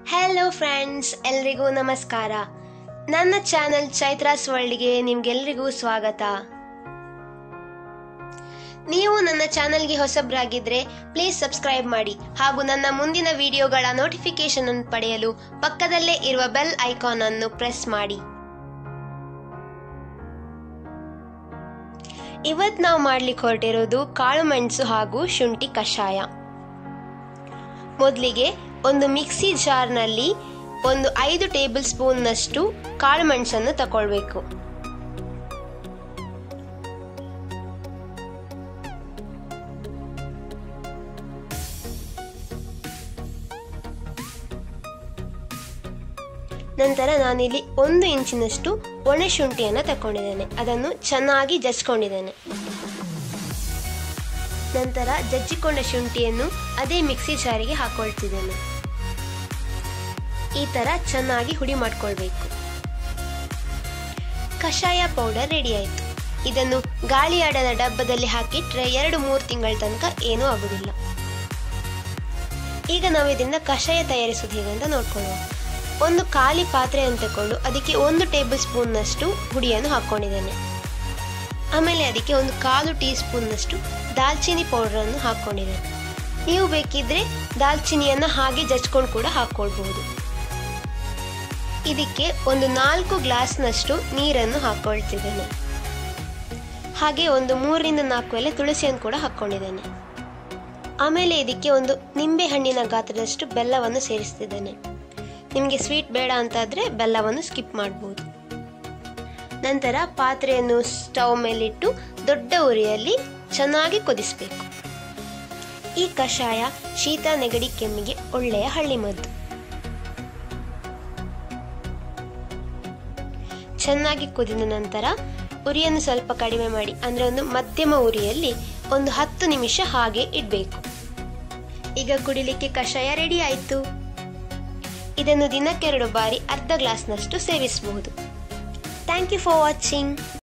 hello friends ಎಲ್ರಿಗೂ ನಮಸ್ಕಾರ ನನ್ನ ಚಾನೆಲ್ ಚೈತ್ರಾಸ್ ವರ್ಲ್ಡ್ಗೆ ನಿಮ್ಗೆಲ್ರಿಗೂ ಸ್ವಾಗತ ನೀವು ನನ್ನ ಚಾನೆಲ್ಗೆ ಹೊಸಬ್ರಾಗಿದ್ರೆ ಪ್ಲೀಸ್ ಸಬ್ಸ್ಕ್ರೈಬ್ ಮಾಡಿ ಹಾಗೂ ನನ್ನ ಮುಂದಿನ ವಿಡಿಯೋಗಳ ನೋಟಿಫಿಕೇಶನ್ ಅನ್ನು ಪಡೆಯಲು ಪಕ್ಕದಲ್ಲೇ ಇರುವ ಬೆಲ್ ಐಕಾನ್ ಅನ್ನು ಪ್ರೆಸ್ ಮಾಡಿ ಇವತ್ ನಾವು ಮಾಡ್ಲಿಕ್ಕೆ ಹೊರಟಿರೋದು ಕಾಳು ಮೆಣಸು ಹಾಗೂ ಶುಂಠಿ ಕಷಾಯ ಮೊದಲಿಗೆ ಒಂದು ಮಿಕ್ಸಿ ಜಾರ್ನಲ್ಲಿ ಒಂದು ಐದು ಟೇಬಲ್ ಸ್ಪೂನ್ನಷ್ಟು ಕಾಳು ಮೆಣಸನ್ನು ತಗೊಳ್ಬೇಕು ನಂತರ ನಾನಿಲ್ಲಿ ಒಂದು ಇಂಚಿನಷ್ಟು ಒಣ ಶುಂಠಿಯನ್ನು ತಗೊಂಡಿದ್ದೇನೆ ಅದನ್ನು ಚೆನ್ನಾಗಿ ಜಜ್ಕೊಂಡಿದ್ದೇನೆ ನಂತರ ಜಜ್ಜಿಕೊಂಡ ಶುಂಠಿಯನ್ನು ಅದೇ ಮಿಕ್ಸಿ ಜಾರಿಗೆ ಹಾಕೊಳ್ತಿದ್ದೇನೆ ಈ ತರ ಚೆನ್ನಾಗಿ ಹುಡಿ ಮಾಡ್ಕೊಳ್ಬೇಕು ಕಷಾಯ ಪೌಡರ್ ರೆಡಿ ಆಯಿತು ಇದನ್ನು ಗಾಳಿಯಾಡದ ಡಬ್ಬದಲ್ಲಿ ಹಾಕಿಟ್ರೆ ಎರಡು ಮೂರು ತಿಂಗಳ ತನಕ ಏನೂ ಆಗುದಿಲ್ಲ ಈಗ ನಾವು ಇದರಿಂದ ಕಷಾಯ ತಯಾರಿಸುವುದು ಹೇಗಂತ ನೋಡ್ಕೊಳ್ಳುವ ಒಂದು ಖಾಲಿ ಪಾತ್ರೆಯನ್ನು ತಗೊಂಡು ಅದಕ್ಕೆ ಒಂದು ಟೇಬಲ್ ಸ್ಪೂನ್ನಷ್ಟು ಹುಡಿಯನ್ನು ಹಾಕ್ಕೊಂಡಿದ್ದೇನೆ ಆಮೇಲೆ ಅದಕ್ಕೆ ಒಂದು ಕಾಲು ಟೀ ಸ್ಪೂನ್ನಷ್ಟು ದಾಲ್ಚಿನ್ನಿ ಪೌಡರನ್ನು ಹಾಕ್ಕೊಂಡಿದ್ದೇನೆ ನೀವು ಬೇಕಿದ್ರೆ ದಾಲ್ಚಿನ್ನಿಯನ್ನು ಹಾಗೆ ಜಜ್ಕೊಂಡು ಕೂಡ ಹಾಕ್ಕೊಳ್ಬಹುದು ಇದಕ್ಕೆ ಒಂದು ನಾಲ್ಕು ಗ್ಲಾಸ್ನಷ್ಟು ನೀರನ್ನು ಹಾಕ್ಕೊಳ್ತಿದ್ದೇನೆ ಹಾಗೆ ಒಂದು ಮೂರರಿಂದ ನಾಲ್ಕು ಎಲೆ ತುಳಸಿಯನ್ನು ಕೂಡ ಹಾಕ್ಕೊಂಡಿದ್ದೇನೆ ಆಮೇಲೆ ಇದಕ್ಕೆ ಒಂದು ನಿಂಬೆ ಹಣ್ಣಿನ ಗಾತ್ರದಷ್ಟು ಬೆಲ್ಲವನ್ನು ಸೇರಿಸ್ತಿದ್ದೇನೆ ನಿಮಗೆ ಸ್ವೀಟ್ ಬೇಡ ಅಂತಾದರೆ ಬೆಲ್ಲವನ್ನು ಸ್ಕಿಪ್ ಮಾಡ್ಬೋದು ನಂತರ ಪಾತ್ರೆಯನ್ನು ಸ್ಟವ್ ಮೇಲಿಟ್ಟು ದೊಡ್ಡ ಉರಿಯಲ್ಲಿ ಚೆನ್ನಾಗಿ ಕುದಿಸಬೇಕು ಈ ಕಷಾಯ ಶೀತ ನೆಗಡಿ ಕೆಮ್ಮಿಗೆ ಒಳ್ಳೆಯ ಹಳ್ಳಿ ಮದ್ದು ಚೆನ್ನಾಗಿ ಕುದಿದ ನಂತರ ಉರಿಯನ್ನು ಸ್ವಲ್ಪ ಕಡಿಮೆ ಮಾಡಿ ಅಂದರೆ ಒಂದು ಮಧ್ಯಮ ಉರಿಯಲ್ಲಿ ಒಂದು ಹತ್ತು ನಿಮಿಷ ಹಾಗೆ ಇಡಬೇಕು ಈಗ ಕುಡಿಲಿಕ್ಕೆ ಕಷಾಯ ರೆಡಿ ಆಯಿತು ಇದನ್ನು ದಿನಕ್ಕೆರಡು ಬಾರಿ ಅರ್ಧ ಗ್ಲಾಸ್ನಷ್ಟು ಸೇವಿಸಬಹುದು ಥ್ಯಾಂಕ್ ಯು ಫಾರ್ ವಾಚಿಂಗ್